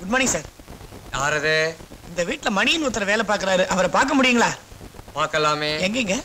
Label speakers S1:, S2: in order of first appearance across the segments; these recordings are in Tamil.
S1: குட் மார்னிங் சார்
S2: யாரது
S1: இந்த வீட்ல மணின்னு ஒருத்தர் வேலை பார்க்கறாரு அவரை பார்க்க முடியுங்களா
S2: பார்க்கலாமே
S1: எங்கங்க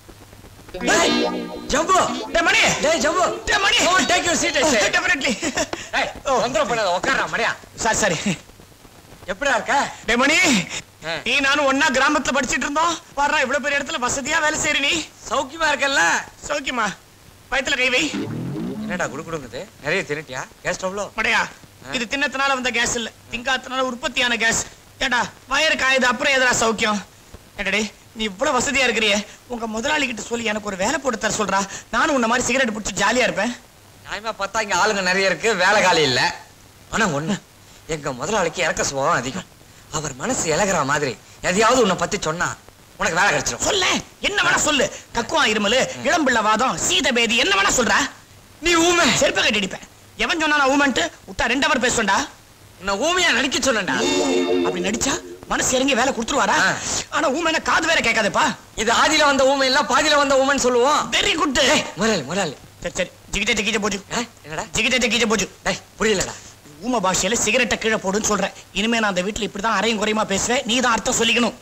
S2: டேய், ஜம்பு
S1: டேய் மணி
S2: டேய் ஜம்பு
S1: டேய் Mani
S2: Come on, take your seat, I said.
S1: Definitely
S2: டேய் தொந்தரவு பண்ணாத உட்கார்றா மரியா
S1: சார் சாரி
S2: எப்படிடா இருக்க
S1: டேய் மணி
S2: ஆ.
S1: நீ நானும் ஒண்ணா கிராமத்துல படிச்சிட்டு இருந்தோம் பாரு இவ்வளவு பெரிய இடத்துல வசதியா வேலை செய்யற நீ
S2: சௌக்கியமா இருக்கல்ல
S1: சௌக்கியமா வயித்துல கை வை
S2: என்னடா குடுக்குடுங்குது நிறைய தின்னுட்டியா கேஸ் ஸ்டவ்ல
S1: மடையா இது தின்னத்தினால வந்த கேஸ் இல்ல திங்காத்தனால உற்பத்தியான கேஸ் ஏடா வயிறு காயுது அப்புறம் எதனா சௌக்கியம் ஏடா நீ இவ்வளவு வசதியா இருக்கிறியே உங்க முதலாளி கிட்ட சொல்லி எனக்கு ஒரு வேலை போட்டு தர சொல்றா நானும் உன்ன மாதிரி சிகரெட் பிடிச்சி ஜாலியா இருப்பேன்
S2: நியாயமா பார்த்தா இங்க ஆளுங்க நிறைய இருக்கு வேலை காலி இல்ல ஆனா ஒண்ணு எங்க முதலாளிக்கு இறக்க சுபாவம் அதிகம் அவர் மனசு இலகுற மாதிரி எதையாவது உன்னை பத்தி சொன்னா உனக்கு வேலை கிடைச்சிடும்
S1: சொல்ல என்ன வேணா சொல்லு கக்குவா இருமலு இளம்பிள்ள வாதம் சீதபேதி என்ன வேணா சொல்றா
S2: நீ ஊமை
S1: செருப்ப கட்டி அடிப்பேன் எவன் சொன்னா நான் ஊமன்ட்டு விட்டா ரெண்டு அவர் பேசுவேன்டா
S2: உன்னை ஊமையா நடிக்க சொன்னேன்டா
S1: அப்படி நடிச்சா மனசு இறங்கி வேலை கொடுத்துருவாரா
S2: ஆ.
S1: ஆனா ஊமைனா காது வேற கேட்காதப்பா
S2: இது ஆதியில வந்த ஊமை இல்ல பாதியில வந்த ஊமைன்னு சொல்லுவோம்
S1: வெரி குட்
S2: முதலாளி முதலாளி
S1: சரி சரி ஜிகிட்ட ஜிகிட்ட போச்சு
S2: ஆ, என்னடா
S1: ஜிகிட்ட ஜிகிட்ட போச்சு
S2: டேய் புரியலடா
S1: ஊம பாஷையில சிகரெட்டை கீழே போடுன்னு சொல்றேன் இனிமே நான் அந்த வீட்டுல இப்படிதான் அரையும் குறையுமா பேசுவேன் நீ தான் அர்த்தம் சொல்லிக்கணும்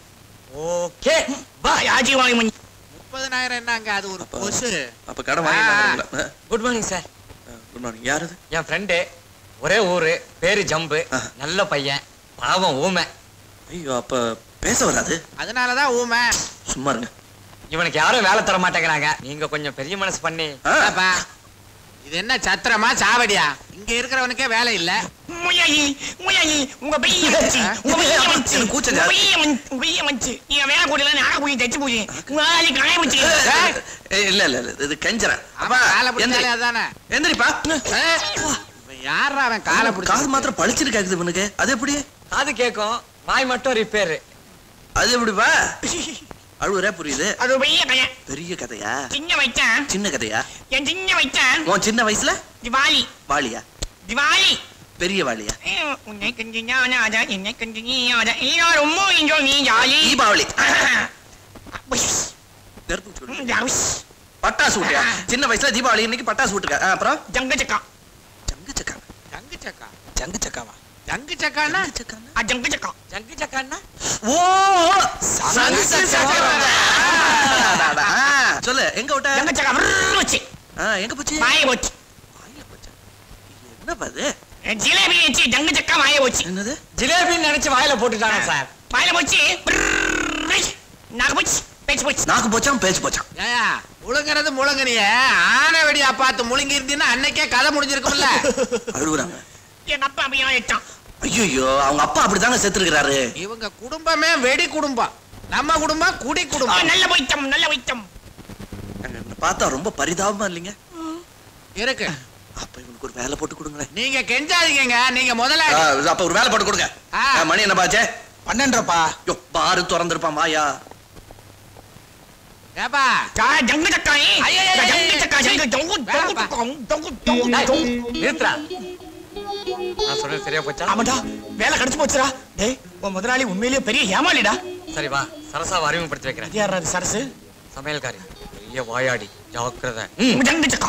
S2: ஓகே
S1: பா ஆஜி வாங்கி மணி
S3: முப்பதனாயிரம் என்னங்க அது ஒரு கொசு
S4: அப்ப கடன் வாங்கி
S2: good morning sir
S4: good morning யார் அது
S2: என் ஃப்ரெண்டு ஒரே ஊரு பேரு ஜம்பு
S4: ஆ.
S2: நல்ல பையன் பாவம் ஊமை
S4: ஐயோ அப்ப பேச வராது
S3: அதனாலதான் ஊமை
S4: சும்மா இருங்க
S2: இவனுக்கு யாரும் வேலை தர மாட்டேங்கிறாங்க நீங்க கொஞ்சம் பெரிய மனசு பண்ணி
S4: ஆ,
S3: ஏப்பா, இது என்ன சத்திரமா சாவடியா இங்க இருக்கிறவனுக்கே வேலை இல்ல
S1: முயலி முயலி உங்க பைய மச்சி உங்க பைய மச்சி
S4: எனக்கு கூச்சம்
S1: உங்க
S4: ஜாஸ்தி.
S1: பைய மச்சி உங்க பைய மச்சி நீங்க வேலை கூடல நான் போய் தச்சு போய் நாளை காய மச்சி
S3: ஏய்,
S4: ஏய், இல்ல இல்ல இல்ல இது கெஞ்சறேன்
S3: அப்பா காலை பிடிச்சாலே அதானே
S4: எந்திரிப்பா
S3: ஏய், இவன் யார்ரா அவன் காலை
S4: காது
S3: பிடிச்சி
S4: மாத்திரம் பளிச்சுன்னு கேக்குது இவனுக்கு அது எப்படி
S2: காது கேட்கும் வாய் மட்டும் ரிப்பேர்
S4: அது எப்படிப்பா அழுவுறே புரியுது
S1: அது பெரிய கைய
S4: பெரிய கதையா
S1: சின்ன வச்சான்
S4: சின்ன கதையா
S1: என் சின்ன வச்சான்
S4: உன் சின்ன வயசுல
S1: திவாலி
S4: வாலியா
S1: திவாலி
S4: பெரிய வாலியா
S1: உன்னை கண்டு ஞானாத என்னை கண்டு நீயாத எல்லாரும் இன்றோ நீ ஜாலி
S4: தீபாவளி
S1: உஷ்,
S4: நெருப்பு சொல்லு.
S1: ம், ஜவுஷ்,
S4: பட்டாசு விட்டியா சின்ன வயசுல தீபாவளி இன்னைக்கு பட்டாசு விட்டுருக்க ஆ, அப்புறம்
S1: ஜங்க சக்கா
S4: ஜங்கு சக்கா
S3: ஜங்கு சக்கா
S4: ஜங்கு சக்காவா
S3: ஜங்கு சக்கான்னா
S4: ஜங்கு சக்கான்னா?
S1: ஆ, ஜங்க சக்கா
S2: ஜங்கு சக்கான்னா
S4: ஓ சங்கு சக்கா. ஆ, ஆ, சொல்லு எங்க விட்ட
S1: ஜங்க சக்கா விர்ரு வச்சு
S4: ஆ, எங்க போச்சு
S1: வாய போச்சு
S4: வாயில போச்சா? இது என்னப்பா இது
S1: ஜிலேபி வச்சு ஜங்க சக்கா வாய போச்சு
S4: என்னது
S2: ஜிலேபின்னு நினைச்சு வாயில போட்டுட்டாங்க சார்
S1: வாயில போச்சு விர்ரு, நாக்கு போச்சு பேச்சு போச்சு
S4: நாக்கு போச்சான் பேச்சு போச்சான்
S3: ஏயா முழுங்குறது முழுங்குனிய ஆனை வெடியா பார்த்து முழுங்கி இருந்தீன்னா அன்னைக்கே கதை முடிஞ்சிருக்கும்ல
S4: அழுகுறாங்க
S1: என் அப்பா அப்படியே ஆயிட்டான்
S4: ஐயோ அவங்க அப்பா அப்படிதாங்க செத்துருக்கிறாரு
S3: இவங்க குடும்பமே வெடி குடும்பம் நம்ம குடும்பம் குடி
S1: ஆ,
S3: குடும்பம்
S1: நல்ல வைத்தம் நல்ல வைத்தம்
S4: இவனை பார்த்தா ரொம்ப பரிதாபமா இல்லைங்க
S3: இருக்கு
S4: அப்ப இவனுக்கு ஒரு வேலை போட்டு கொடுங்களேன்
S3: நீங்க கெஞ்சாதீங்க நீங்க முதல்ல
S4: ஆ, அப்ப ஒரு வேலை போட்டு கொடுங்க
S3: ஆ.
S4: ஆ, மணி என்ன பாச்சே
S1: பன்னெண்டுப்பா
S4: யோ பாரு திறந்திருப்பான் வாயா
S3: ஏப்பா
S1: ஜங்க சக்கா
S3: ஐய, ஐய, ஐய,
S1: ஜங்க சக்கா ஜங்க தொங்கு தொங்கு
S3: வேணாம்ப்பா.
S1: தொங்கு தொங்கு தொங்கு
S2: டேய்,
S1: தொங்கு
S2: நிறுத்துறா நான் சொல்றது சரியா போச்சா
S1: ஆமாடா வேலை கிடைச்சு போச்சுடா டேய் உன் முதலாளி உண்மையிலேயே பெரிய ஏமாளிடா
S2: சரி வா சரசாவை அறிமுகப்படுத்தி வைக்கிறேன்
S1: இது யாரா இது சரசு
S2: சமையல்காரி பெரிய வாயாடி ஜாக்கிரதை
S1: ஜங்க சக்கா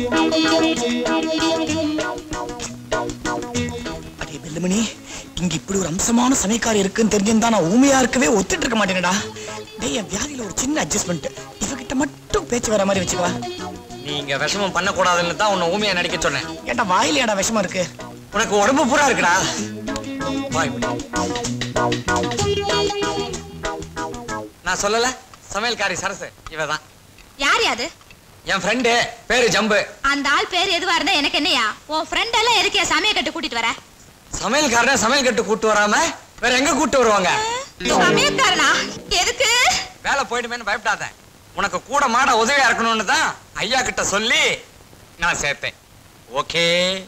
S1: அடே பெல்லுமணி இங்க இப்படி ஒரு அம்சமான சமயக்காரி இருக்குன்னு தெரிஞ்சிருந்தா நான் ஊமையா இருக்கவே ஒத்துட்டு இருக்க மாட்டேனடா டேய் என் வியாதியில ஒரு சின்ன அட்ஜஸ்ட்மெண்ட் இவகிட்ட மட்டும் பேச்சு வர மாதிரி வச்சுக்கவா
S2: நீங்க விஷமம் பண்ணக்கூடாதுன்னு தான் உன்னை ஊமையா நடிக்க சொன்னேன்
S1: ஏன்டா வாயிலையாடா விஷமா இருக்கு
S2: உனக்கு உடம்பு பூரா இருக்குடா வா இப்படி. நான் சொல்லல சமையல்காரி சரசு இவதான்
S5: யார் யாது
S2: என் ஃப்ரெண்டு பேரு ஜம்பு
S5: அந்த ஆள் பேர் எதுவா இருந்தா எனக்கு என்னையா உன் ஃப்ரெண்ட் எல்லாம் எதுக்கு சமய கட்டு கூட்டிட்டு வர
S2: சமையல்காரனை சமையல் கட்டு கூட்டு வராம வேற எங்க கூட்டு வருவாங்க
S5: சமயக்காரனா எதுக்கு
S2: வேலை போயிடுமேன்னு பயப்படாத உனக்கு கூட மாட உதவியா இருக்கணும்னு தான் ஐயா கிட்ட சொல்லி நான் சேர்த்தேன் ஓகே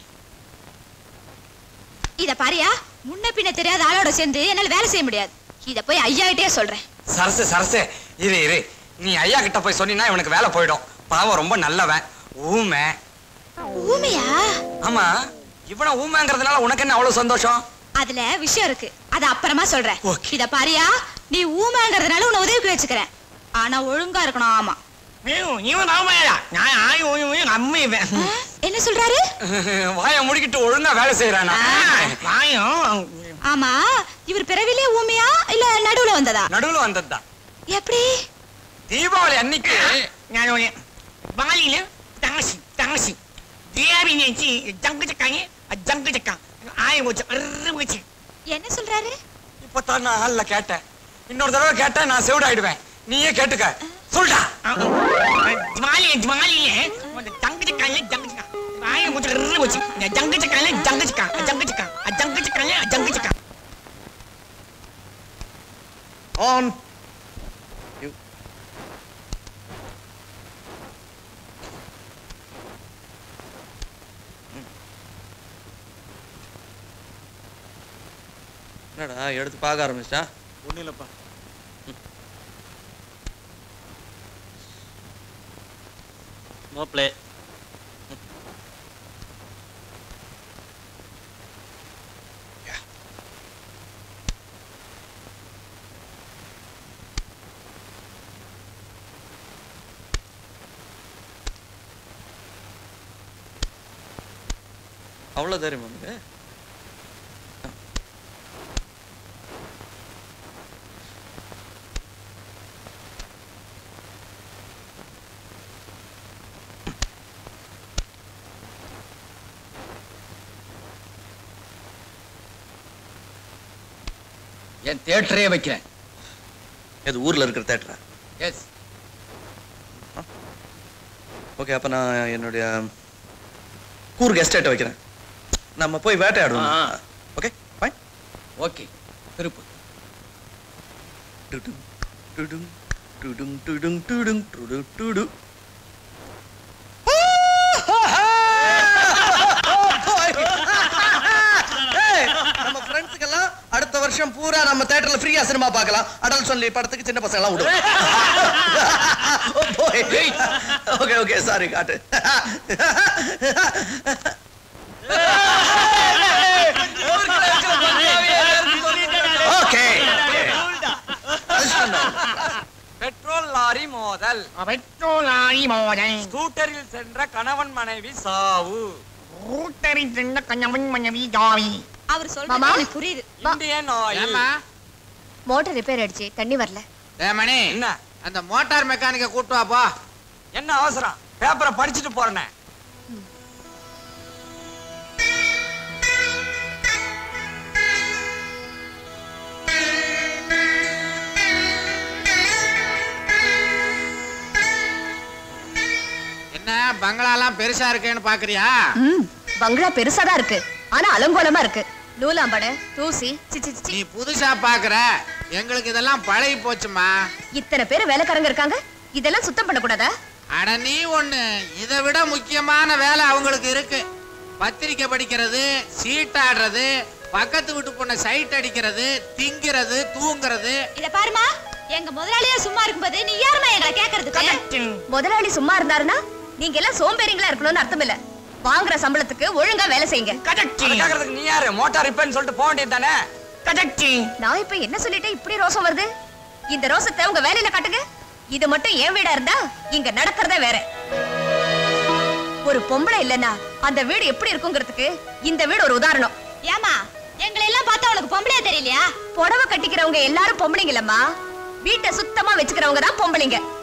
S5: இத பாரியா முன்ன பின்ன தெரியாத ஆளோட சேர்ந்து என்னால வேலை செய்ய முடியாது இத போய் ஐயா கிட்டே சொல்றேன்
S2: சரசு சரசு இரு இரு நீ ஐயா கிட்ட போய் சொன்னீங்கன்னா இவனுக்கு வேலை போயிடும் பாவம் ரொம்ப நல்லவன் ஊமை
S5: ஊமையா
S2: ஆமா இவன ஊமைங்கிறதுனால உனக்கு என்ன அவ்வளவு சந்தோஷம்
S5: அதுல விஷயம் இருக்கு அத அப்புறமா சொல்றேன்
S2: Okay.
S5: இத பாரியா நீ ஊமைங்கிறதுனால உன்னை உதவிக்கு வச்சுக்கிறேன் ஆனா ஒழுங்கா இருக்கணும் ஆமா
S1: இவன் இவன் ராமையா நான் ஆய் ஓய் ஓய் அம்மை இவன்
S5: என்ன சொல்றாரு
S2: வாயை முடிக்கிட்டு ஒழுங்கா வேலை செய்யறானா
S1: வாயும்
S5: ஆமா இவர் பிறவிலே ஊமையா இல்ல நடுவுல வந்ததா
S2: நடுவுல வந்ததுதான்
S5: எப்படி
S2: தீபாவளி அன்னைக்கு
S1: ഞാൻ ബാലിയില് താമസി താമസി ദേവിനെ ജങ്ക് ചക്കാങ്ങി ജങ്ക് ചക്ക ആയ വെച്ച് അറ് വെച്ച്
S5: என்ன சொல்றாரு
S2: இப்பதான் நான் ஹால்ல கேட்டேன் இன்னொரு தடவை கேட்டேன் நான் செவிடாயிடுவேன் நீயே கேட்டுக்க சொல்டா
S1: ജ്വാലിയെ ജ്വാലിയെ ജങ്ക് ചക്കാങ്ങി ജങ്ക് ചക്ക ആയ വെച്ച് അറ് വെച്ച് ജങ്ക് ചക്കാങ്ങി ജങ്ക് ചക്ക ജങ്ക് ചക്ക ജങ്ക് ചക്കാങ്ങി ജങ്ക് ചക്ക
S4: On. என்னடா எடுத்து பார்க்க ஆரம்பிச்சிட்டா
S6: ஒண்ணும் இல்லப்பா
S4: மாப்பிளே அவ்வளோ தெரியுமா உனக்கு
S2: என் தியேட்டரே வைக்கிறேன்
S4: இது ஊரில் இருக்கிற தேட்டரா
S2: எஸ்
S4: ஓகே அப்போ நான் என்னுடைய கூர்க் எஸ்டேட்டை வைக்கிறேன் நம்ம போய் வேட்டையாடுவோம் ஓகே ஃபைன்
S2: ஓகே திருப்பு
S4: டுடும் டுடும் டுடும் டுடும் டுடும் டுடு டுடு ஏய், நம்ம ஃப்ரெண்ட்ஸுக்கெல்லாம் அடுத்த வருஷம் பூரா நம்ம தியேட்டர்ல ஃப்ரீயா சினிமா பார்க்கலாம் அடல் சொல்லி படத்துக்கு சின்ன பசங்க எல்லாம் விடுவோம் ஓகே ஓகே சாரி காட்டு ஓகே
S2: பெட்ரோல் லாரி மோதல்
S1: പെട്രോളായി മോദൻ
S2: ஸ்கூட்டரில் சென்ற கணவன் மனைவி சாவு
S1: റൂട്ടറിൽ ചെന്ന കഞ്ഞവൻ മഞ്ഞവി ജാവി
S5: அவர் சொல்றது
S7: மாமா.
S5: எனக்கு புரியுது
S2: இந்தியன் ஆயில்
S3: ஏம்மா
S7: மோட்டர் ரிப்பேர் ஆயிடுச்சு தண்ணி வரல
S3: ஏ மணி
S2: என்ன
S3: அந்த மோட்டார் மெக்கானிக்க கூட்டு வா போ
S2: என்ன அவசரம் பேப்பரை படிச்சுட்டு போறேனே
S3: என்ன பங்களாலாம் பெருசா இருக்கேன்னு பாக்குறியா
S7: ம் பங்களா பெருசா தான் இருக்கு ஆனா அலங்கோலமா இருக்கு நூலாம்பட தூசி சிச்சி சிச்சி
S3: நீ புதுசா பாக்குற எங்களுக்கு இதெல்லாம் பழகி போச்சுமா
S7: இத்தனை பேர் வேலைக்காரங்க இருக்காங்க இதெல்லாம் சுத்தம் பண்ணக்கூடாதா
S3: அட நீ ஒண்ணு இதை விட முக்கியமான வேலை அவங்களுக்கு இருக்கு பத்திரிக்கை படிக்கிறது சீட்டாடுறது பக்கத்து வீட்டு பொண்ணை சைட் அடிக்கிறது திங்கிறது தூங்குறது
S5: இத பாருமா எங்க முதலாளியா சும்மா இருக்கும்போது நீ யாருமா எங்களை கேக்குறதுக்கு
S7: முதலாளி சும்மா இருந்தாருன்னா நீங்க எல்லாம் சோம்பேறிங்களா இருக்கணும்னு அர்த்தம் இல்ல வாங்குற சம்பளத்துக்கு ஒழுங்கா வேலை செய்யுங்க
S1: கதக்சி
S2: அதை கேக்குறதுக்கு நீ யாரு மோட்டார் ரிப்பேர்னு சொல்லிட்டு போக வேண்டியது தானே
S1: கதக்சி
S7: நான் இப்ப என்ன சொல்லிட்டேன் இப்படி ரோசம் வருது இந்த ரோசத்தை உங்க வேலையில காட்டுங்க இது மட்டும் என் வீடா இருந்தா இங்க நடக்கிறதே வேற ஒரு பொம்பளை இல்லனா அந்த வீடு எப்படி இருக்குங்கிறதுக்கு இந்த வீடு ஒரு உதாரணம்
S5: ஏமா எங்களை எல்லாம் பார்த்தா உனக்கு பொம்பளையா தெரியலையா
S7: புடவை கட்டிக்கிறவங்க எல்லாரும் பொம்பளைங்க இல்லம்மா வீட்டை சுத்தமா வச்சுக்கிறவங்க தான் பொம்பளைங்க